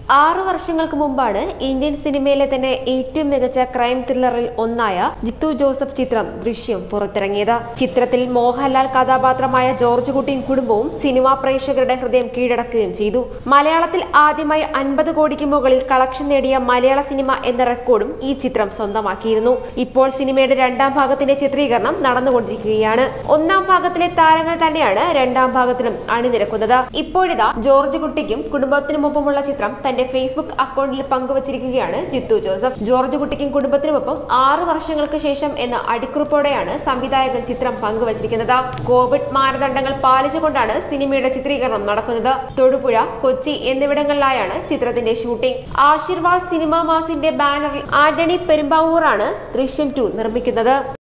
ആറു വർഷങ്ങൾക്ക് മുമ്പാണ് ഇന്ത്യൻ സിനിമയിലെ തന്നെ ഏറ്റവും മികച്ച ക്രൈം ത്രില്ലറിൽ ഒന്നായ ജിത്തു ജോസഫ് ചിത്രം ദൃശ്യം പുറത്തിറങ്ങിയത് ചിത്രത്തിൽ മോഹൻലാൽ കഥാപാത്രമായ ജോർജ് കുട്ടിയും കുടുംബവും സിനിമാ പ്രേക്ഷകരുടെ ഹൃദയം കീഴടക്കുകയും ചെയ്തു മലയാളത്തിൽ ആദ്യമായി അൻപത് കോടിക്ക് മുകളിൽ കളക്ഷൻ നേടിയ മലയാള സിനിമ എന്ന റെക്കോർഡും ഈ ചിത്രം സ്വന്തമാക്കിയിരുന്നു ഇപ്പോൾ സിനിമയുടെ രണ്ടാം ഭാഗത്തിന്റെ ചിത്രീകരണം നടന്നുകൊണ്ടിരിക്കുകയാണ് ഒന്നാം ഭാഗത്തിലെ താരങ്ങൾ തന്നെയാണ് രണ്ടാം ഭാഗത്തിലും അണിനിരക്കുന്നത് ഇപ്പോഴിതാ ജോർജ് കുട്ടിക്കും കുടുംബത്തിനുമൊപ്പമുള്ള ചിത്രം തന്റെ ഫേസ്ബുക്ക് അക്കൗണ്ടിൽ പങ്കുവച്ചിരിക്കുകയാണ് ജിത്തു ജോസഫ് ജോർജ് കുട്ടിക്കും കുടുംബത്തിനുമൊപ്പം ആറു വർഷങ്ങൾക്ക് ശേഷം എന്ന അടിക്കുറിപ്പോടെയാണ് സംവിധായകൻ ചിത്രം പങ്കുവച്ചിരിക്കുന്നത് കോവിഡ് മാനദണ്ഡങ്ങൾ പാലിച്ചുകൊണ്ടാണ് സിനിമയുടെ ചിത്രീകരണം നടക്കുന്നത് തൊടുപുഴ കൊച്ചി എന്നിവിടങ്ങളിലായാണ് ചിത്രത്തിന്റെ ഷൂട്ടിംഗ് ആശീർവാദ് സിനിമാ മാസിന്റെ ബാനറിൽ ആന്റണി പെരുമ്പാവൂറാണ് ദൃശ്യം ടു നിർമ്മിക്കുന്നത്